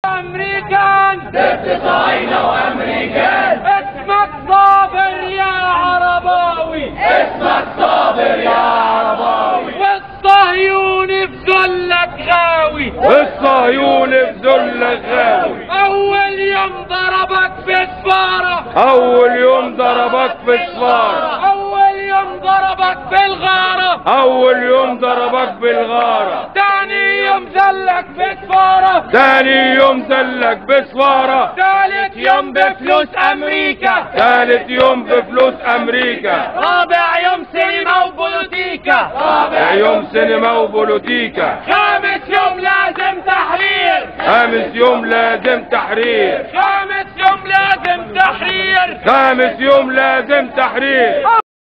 امريكان ضد صهاينة وامريكان اسمك صابر يا عرباوي اسمك صابر يا عرباوي والصهيوني في ذلك غاوي الصهيوني في ذل غاوي اول يوم ضربك بسفارة اول يوم ضربك في سفارة اول يوم ضربك بالغارة اول يوم ضربك بالغارة تاني يوم زلك بسفارة تاني يوم زلك بسفارة ثالث يوم بفلوس امريكا ثالث يوم بفلوس امريكا رابع يوم سينما وبوليتيكا رابع يوم سينما وبوليتيكا خامس يوم لازم تحرير خامس يوم لازم تحرير خامس يوم لازم تحرير خامس يوم لازم تحرير